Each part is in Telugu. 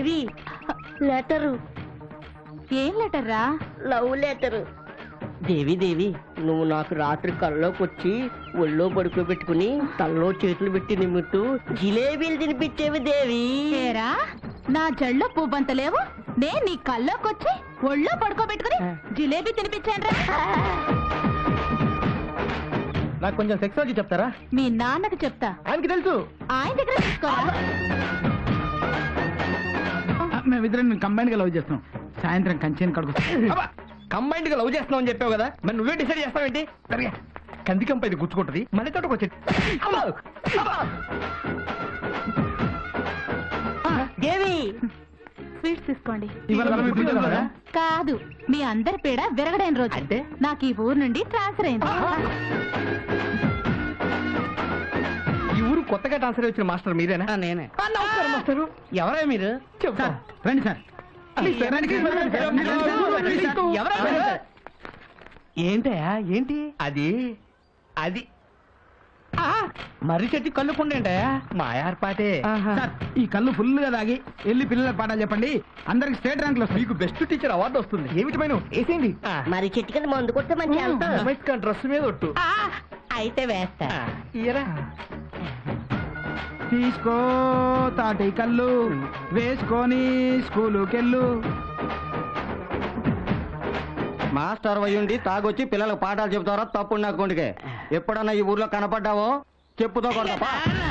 దేవి లెటరు ఏం లెటర్ రా లవ్ లెటరు దేవి దేవి నువ్వు నాకు రాత్రి కల్లోకి వచ్చి ఒళ్ళో పడుకోబెట్టుకుని తల్లో చేతులు పెట్టి నిమ్ముతూ జిలేబీలు తినిపించేవి దేవి ఏరా నా జల్లో పువ్వంత లేవు నేను నీ కల్లోకొచ్చి ఒళ్ళో పడుకోబెట్టుకుని జిలేబీ తినిపించాను నాకు కొంచెం సెక్సాలజీ చెప్తారా మీ నాన్నకి చెప్తా ఆయనకి తెలుసు ఆయన దగ్గర తీసుకోరా మేమిద్దరం కంబైన్ గా లవ్ చేస్తున్నాం సాయంత్రం కంచెని కడుకు కంబైండ్ గా లవ్ చేస్తున్నావు అని చెప్పావు కదా మరి నువ్వే డిసైడ్ చేస్తావేంటి సరిగా కందికంప ఇది గుచ్చుకుంటది మళ్ళీ తోటకు వచ్చేది అబ్బా! అబ్బా! దేవి స్వీట్స్ తీసుకోండి ఇవాళ మనం ఇప్పుడు తిందాం కదా? కాదు మీ అందరి పేడ విరగడైన రోజు అంటే? నాకు ఈ ఊరు నుండి ట్రాన్స్ఫర్ అయింది ఈ ఊరు కొత్తగా ట్రాన్స్ఫర్ వచ్చిన మాస్టర్ మీరేనా నేనే ఆ, నమస్కారం మాస్టర్ ఎవరా మీరు చెప్తా సార్, రండి సార్ ప్లీజ్ సార్, రండి, ప్లీజ్, రండి, సార్, రండి, సార్, ప్లీజ్, సార్. ఎవరా మీరు? ఏంటయా ఏంటి అది అది ఆ, మర్రి చెట్టు కళ్ళుకుండేంటయా మా ఏర్పాటే సార్ ఈ కళ్ళు ఫుల్ గా తాగి వెళ్ళి పిల్లలకు పాఠాలు చెప్పండి అందరికి స్టేట్ ర్యాంకులు వస్తాయి మీకు బెస్ట్ టీచర్ అవార్డు వస్తుంది ఏమిటి మైన వేసేయండి మరి చెట్టు కింద మందు కొడితే మంచి వెళ్తాం డ్రెస్ మీద ఒట్టు అయితే వేస్తా ఇయరా తీసుకో తాటి కళ్ళు వేసుకొని స్కూలుకెళ్ళు మాస్టర్ అయ్యుండి తాగొచ్చి పిల్లలకు పాఠాలు చెబుతారా తప్పుడు నా కొండికే ఎప్పుడన్నా ఈ ఊర్లో కనపడ్డావో చెప్పుతో కొడతా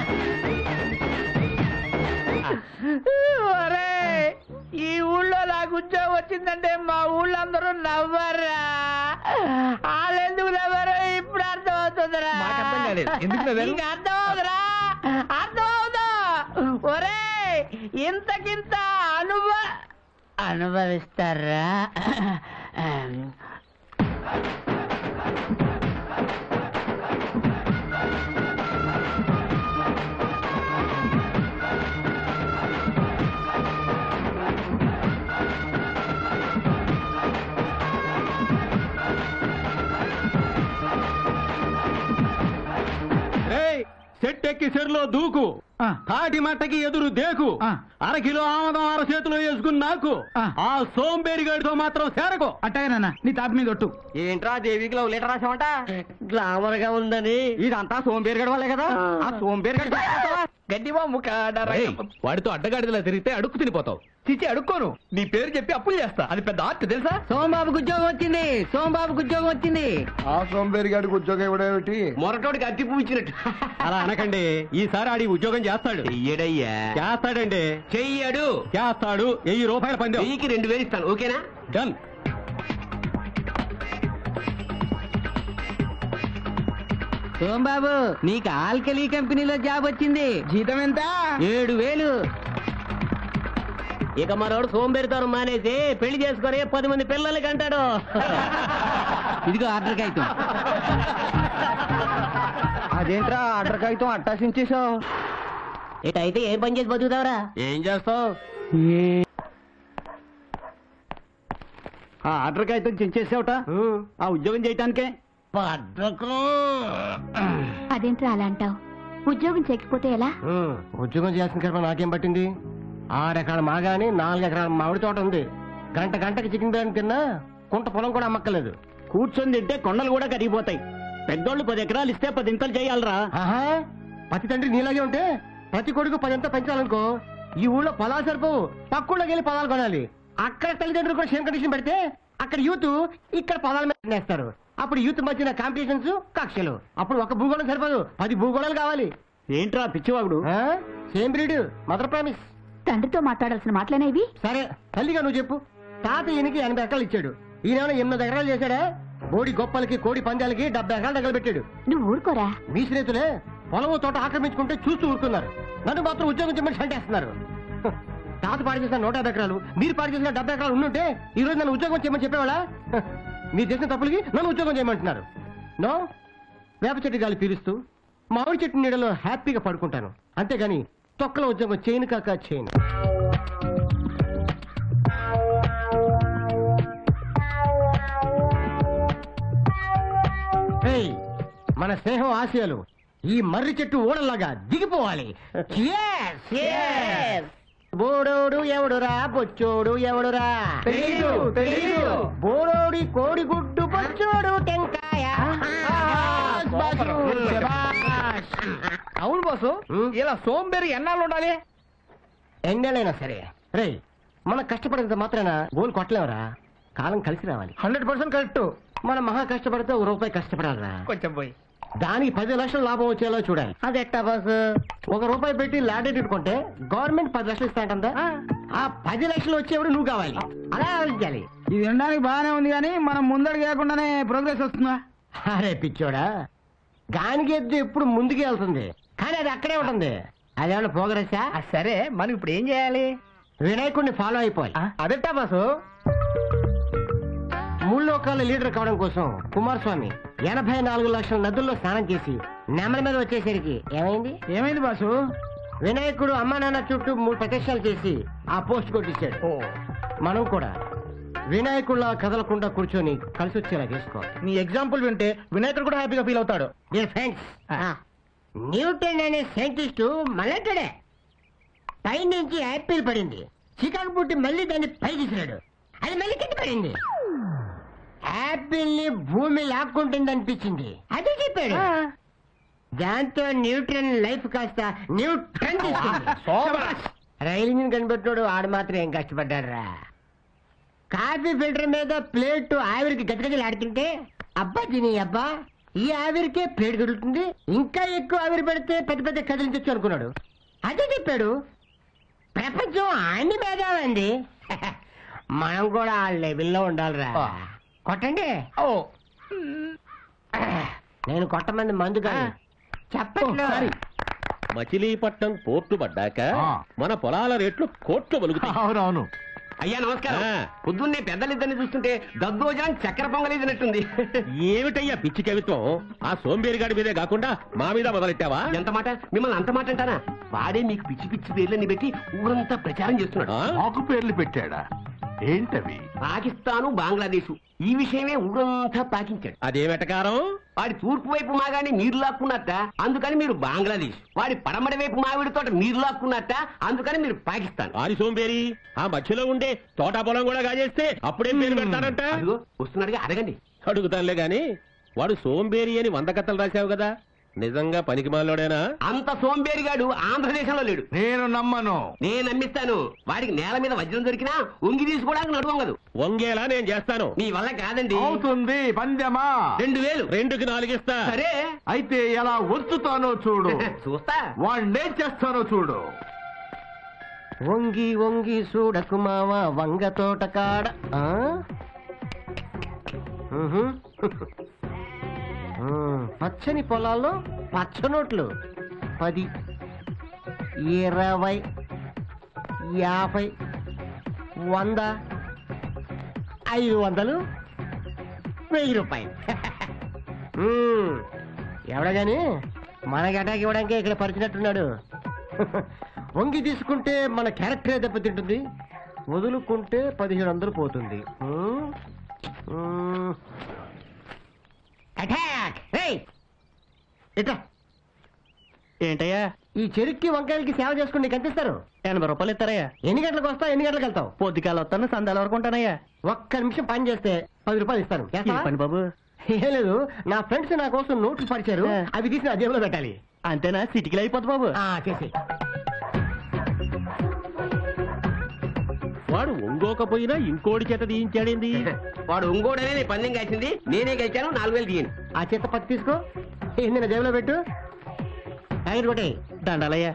ఈ ఊళ్ళో నాకు ఉద్యోగం వచ్చిందంటే మా ఊళ్ళో అందరూ నవ్వరా వాళ్ళెందుకు నవ్వరు ఇప్పుడు అర్థం అవుతుందిరా ఎందుకు నీకు అర్థం అవుతురా అర్థం అవుదా ఒరే ఇంతకింత అనుభవ అనుభవిస్తారా సెట్ ఎక్కి సెరులో దూకు ఆ, తాటి మట్టకి ఎదురు దేకు ఆ. అరకిలో ఆమదం అర చేతిలో వేసుకుని నాకు ఆ. ఆ సోంబేరిగాడితో మాత్రం చేరకో అట్టాగే నాన్న నీ తాపి మీద ఒట్టు ఏంట్రా దేవికి లవ్ లెటర్ రాసామంట గ్లామర్ గా ఉందని ఇదంతా సోంబేరిగాడి వాళ్ళే కదా ఆ సోంబేరిగాడి గడ్డివా ముఖ వాడితో అడ్డగాడిదలా తిరిగితే అడుక్కు తినిపోతావు చిచి అడుక్కోను నీ పేరు చెప్పి అప్పులు చేస్తా అది పెద్ద ఆర్ట్ తెలుసా సోమబాబుకి ఉద్యోగం వచ్చింది సోమబాబుకి ఉద్యోగం వచ్చింది ఆ సోంబేరిగాడికి ఉద్యోగం ఇవ్వడేమిటి మొరటోడికి అట్టి పువ్వు ఇచ్చినట్టు అలా అనకండి ఈసారి ఆడి ఉద్యోగం చేస్తాడు చెయ్యడయ్యా చేస్తాడండి చెయ్యడు చేస్తాడు వెయ్యి రూపాయల పందెం వెయ్యికి రెండు వేలు ఇస్తాను ఓకేనా డన్ సోమబాబు నీకు ఆల్కలీ కంపెనీలో జాబ్ వచ్చింది జీతం ఎంత ఏడు వేలు ఇక మనోడు సోంబేరితనం మానేసి పెళ్లి చేసుకొని పది మంది పిల్లలకి అంటాడు ఇదిగో ఆర్డర్ కాగితం అదేంట్రా ఆర్డర్ కాగితం అట్టాసించేసావు ఇటైతే ఏం పని చేసి బతుకుతావరా ఏం చేస్తావు ఆ ఆర్డర్ కాగితం చించేసావుట ఆ ఉద్యోగం చేయటానికే అదేంట్రా అలా అంటావు ఉద్యోగం చేయకపోతే ఎలా ఉద్యోగం చేసిన కర్మ నాకేం పట్టింది ఆరు ఎకరాల మాగాని నాలుగు ఎకరాల మామిడి తోట ఉంది గంట గంటకి చికెన్ బిర్యానీ తిన్నా కుంట పొలం కూడా అమ్మక్కలేదు కూర్చొని తింటే కొండలు కూడా కరిగిపోతాయి పెద్దోళ్ళు పది ఎకరాలు ఇస్తే పది ఇంతలు చేయాలరా ప్రతి తండ్రి నీలాగే ఉంటే ప్రతి కొడుకు పది ఎంత పెంచాలనుకో ఈ ఊళ్ళో పొలాలు సరిపోవు పక్కూళ్ళకి వెళ్ళి పొలాలు కొనాలి అక్కడ తల్లిదండ్రులు కూడా సేమ్ కండిషన్ పెడితే అక్కడ యూత్ ఇక్కడ పొలాల మీద నేస్తారు అప్పుడు యూత్ మధ్యన కాంపిటీషన్స్ కక్షలు అప్పుడు ఒక భూగోళం సరిపోదు పది భూగోళాలు కావాలి ఏంట్రా పిచ్చివాగుడు సేమ్ బ్రీడ్ మదర్ ప్రామిస్ తండ్రితో మాట్లాడాల్సిన మాటలేనా ఇవి సరే తల్లిగా నువ్వు చెప్పు తాత ఈయనకి ఎనభై ఎకరాలు ఇచ్చాడు ఈయన ఎనిమిది ఎకరాలు చేశాడా బోడి గొప్పలకి కోడి పందాలకి డెబ్బై ఎకరాలు తగలబెట్టాడు నువ్వు ఊరుకోరా మీ స్నేహితులే పొలము తోట ఆక్రమించుకుంటే చూస్తూ ఊరుకున్నారు నన్ను మాత్రం ఉద్యోగం చెప్పని సంటేస్తున్నారు హ, తాత పాడు చేసిన నూట యాభై ఎకరాలు మీరు పాడు చేసిన డెబ్బై ఎకరాలు ఉండుంటే ఈ రోజు నన్ను ఉద్యోగం చేయమని చెప్పేవాళ్ళ హ, మీరు చేసిన తప్పులకి నన్ను ఉద్యోగం చేయమంటున్నారు నో వేప చెట్టు గాలి పీలుస్తూ మామిడి చెట్టు నీడలో హ్యాపీగా పడుకుంటాను అంతేగాని తొక్కల ఉద్యోగం చేయను కాక చేయను ఏయ్, మన స్నేహం ఆశయాలు ఈ మర్రి చెట్టు ఓడలాగా దిగిపోవాలి Cheers! బోడోడు ఎవడురా బొచ్చోడు ఎవడురా తెలీదు, తెలీదు. బోడోడి కోడి గుడ్డు బొచ్చోడు టెంకాయ సూపర్. శభాష్. అవును బాసు ఉం? ఇలా సోంబేరి ఎన్నాళ్ళు ఉండాలి ఎన్నెలైనా సరే రే మనం కష్టపడినంత మాత్రాన గోల్ కొట్టలేవరా కాలం కలిసి రావాలి హండ్రెడ్ పర్సెంట్ కరెక్ట్ మనం మహా కష్టపడితే ఒక రూపాయి కష్టపడాలరా కొంచెం పోయి దానికి పది లక్షలు లాభం వచ్చేలా చూడాలి అది ఎట్టా బాసు ఒక రూపాయి పెట్టి లాటరీ కొంటే గవర్నమెంట్ పది లక్షలు ఇస్తాంటందా ఆ పది లక్షలు వచ్చేవాడు నువ్వు కావాలి అలా ఆలోచించాలి ఇది వినడానికి బాగానే ఉంది కానీ మనం ముందడుగు వేయకుండానే ప్రోగ్రెస్ వస్తుందా అరే పిచ్చోడా గానికి ఎద్దు ఎప్పుడు ముందుకే వెళ్తుంది కానీ అది అక్కడే ఉంటుంది అదేమన్నా పోగరసా ఆ, సరే మనం ఇప్పుడు ఏం చేయాలి వినాయకుడిని ఫాలో అయిపోవాలి అదెట్టా బాసు మూడు లోకాల లీడర్ కావడం కోసం కుమారస్వామి ఎనభై నాలుగు లక్షల నదుల్లో స్నానం చేసి నెమల మీద వచ్చేసరికి ఏమైంది ఏమైంది బాసు వినాయకుడు అమ్మా నాన్న చుట్టూ మూడు ప్రదక్షిణాలు చేసి ఆ పోస్ట్ కొట్టించాడు ఓ మనం కూడా వినాయకుడిలా కదలకుండా కూర్చొని కలిసి వచ్చేలా చేసుకోవాలి నీ ఎగ్జాంపుల్ వింటే వినాయకుడు కూడా హ్యాపీగా ఫీల్ అవుతాడు డియర్ ఫ్రెండ్స్ న్యూటన్ అనే సైంటిస్టు మలెట్టడే పైనుంచి యాపిల్ పడింది చికాకు పుట్టి మళ్ళీ దాన్ని పై తీసినాడు అది మళ్ళీ కింద పడింది యాపిల్ ని భూమి లాక్కుంటుంది అనిపించింది అదే చెప్పాడు దాంతో న్యూట్రన్ లైఫ్ కాస్త న్యూట్రన్ తీసుకుంది సూపర్. రైలు ఇంజిన్ కనిపెట్టినోడు ఆడు మాత్రం ఏం కష్టపడ్డాడు రా కాఫీ ఫిల్టర్ మీద ప్లేట్ ఆవిరికి గజగజలు ఆడుతుంటే అబ్బా తిని అబ్బా ఈ ఆవిరికే ప్లేట్ గడుతుంది ఇంకా ఎక్కువ ఆవిరి పెడితే పెద్ద పెద్ద కదిలించచ్చు అనుకున్నాడు అదే చెప్పాడు ప్రపంచం అన్ని భేదాలండి మనం కూడా ఆ లెవెల్లో ఉండాలిరా ఆ. కొట్టండి ఓ నేను కొట్టమంది మందు కాదు చెప్పండి మచిలీపట్నం పోర్టు పడ్డాక మన పొలాల రేట్లు కోట్లు పలుకుతాయి అవునవును అయ్యా నమస్కారం పొద్దున్నే పెద్దలిద్దరిని చూస్తుంటే దద్దోజనం చక్కెర పొంగలేదినట్టుంది ఏమిటయ్యా పిచ్చి కవిత్వం ఆ సోంబేరిగాడి మీదే కాకుండా మా మీద మొదలెట్టావా ఎంత మాట మిమ్మల్ని అంత మాట అంటానా వాడే మీకు పిచ్చి పిచ్చి పేర్లని పెట్టి ఊరంతా ప్రచారం చేస్తున్నాడు మాకు పేర్లు పెట్టాడా ఏంటవి పాకిస్తాను బంగ్లాదేశ్ ఈ విషయమే ఊరంతా పాకించాడు అదేమెటకారం వాడి తూర్పు వైపు మాగాని మీరు లాక్కున్నట్ట అందుకని మీరు బంగ్లాదేశ్ వాడి పడమటి వైపు మావిడి తోట మీరు లాక్కున్నట్ట అందుకని మీరు పాకిస్తాన్ ఆది సోంబేరి ఆ మధ్యలో ఉండే తోట పొలం కూడా కాజేస్తే అప్పుడేం పేరు పెడతాడంట వస్తున్నాడుగా అడగండి అడుగుతానులే గాని వాడు సోంబేరి అని వంద కథలు రాశావు కదా నిజంగా పనికి మాలోడేనా అంత సోంబేరిగాడు ఆంధ్రదేశంలో లేడు నేను నమ్మను నేను నమ్మిస్తాను వాడికి నేల మీద వజ్రం దొరికినా ఉంగి తీసుకోవడానికి నడువంగదు వంగేలా నేను చేస్తాను నీ వల్ల కాదండి అవుతుంది పందెమా రెండు వేలు రెండుకి నాలుగు ఇస్తా సరే అయితే ఎలా వచ్చుతానో చూడు చూస్తా వాణ్ణేం చేస్తానో చూడు వంగి వంగి చూడకు మావ వంగ తోట కాడ ఆ? ఉహు. ఉమ్, పచ్చని పొలాల్లో పచ్చనోట్లు పది ఇరవై యాభై వంద ఐదు వందలు వెయ్యి రూపాయలు ఉమ్, ఎవడా గాని మనకి అటాక్ ఇవ్వడానికి ఇక్కడ పరిచినట్టున్నాడు వంగి తీసుకుంటే మన క్యారెక్టరే దెబ్బతింటుంది వదులుకుంటే పదిహేడు వందలు పోతుంది ఉమ్, ఉమ్. అటాక్ రేయ్! ఇట్రా. ఏంటయ్యా ఈ చెరుక్కి వంకాయలకి సేవ చేసుకుని నీకు ఎంత ఇస్తారు ఎనభై రూపాయలు ఇస్తారయ్యా ఎన్ని గంటలకు వస్తావు ఎన్ని గంటలకు వెళ్తావు పొద్దుకాల వస్తాను సందాల వరకు ఉంటానయ్యా ఒక్క నిమిషం పని చేస్తే పది రూపాయలు ఇస్తాను ఈ చేస్తావా? పని బాబు ఏం లేదు నా ఫ్రెండ్స్ నా కోసం నోట్లు పరిచారు అవి తీసి నా జేబులో పెట్టాలి అంతేనా సిటికిలు అయిపోద్ది బాబు ఆ చేసి వాడు ఒంగోకపోయినా ఇంకోటి చేత తీయించాడేంది వాడు ఒంగోడనే నీ పందెం కాల్చింది నేనే గెలిచాను నాలుగు వేలు తీయండి ఆ చేత పత్తి తీసుకో ఏంది నా జేబులో పెట్టు టైర్ కొట్టే దండాలయ్యా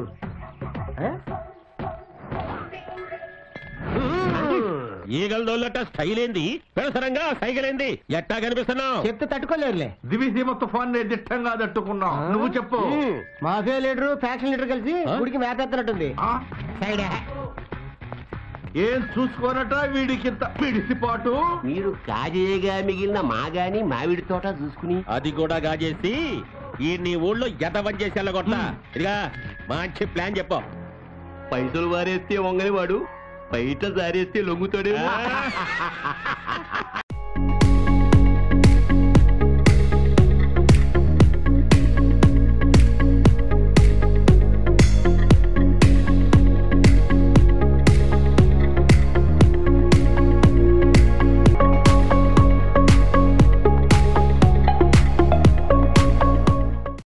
ఈగల స్టైల్ ఏంది పెడసరంగా సైకిల్ ఏంది ఎట్టా కనిపిస్తున్నావు చెప్తే తట్టుకోలేరులే దివిసీమ తుఫాన్ దిట్టంగా తట్టుకున్నావు నువ్వు చెప్పు మాఫియా లీడరు ఫ్యాక్షన్ లీడర్ కలిసి ఆ? గుడికి మేపెత్తనట్టుంది ఆ? సైడ్ ఏం చూసుకోనట వీడికింత పిడిసిపాటు మీరు కాజేయగా మిగిలిన మాగాని మామిడి తోట చూసుకుని అది కూడా గాజేసి ఈ నీ ఊళ్ళో ఎదవం చేసి వెళ్ళగొట్ట ఇదిగా మంచి ప్లాన్ చెప్పు పైసలు వారేస్తే వంగని వాడు బయట జారేస్తే లొంగుతాడే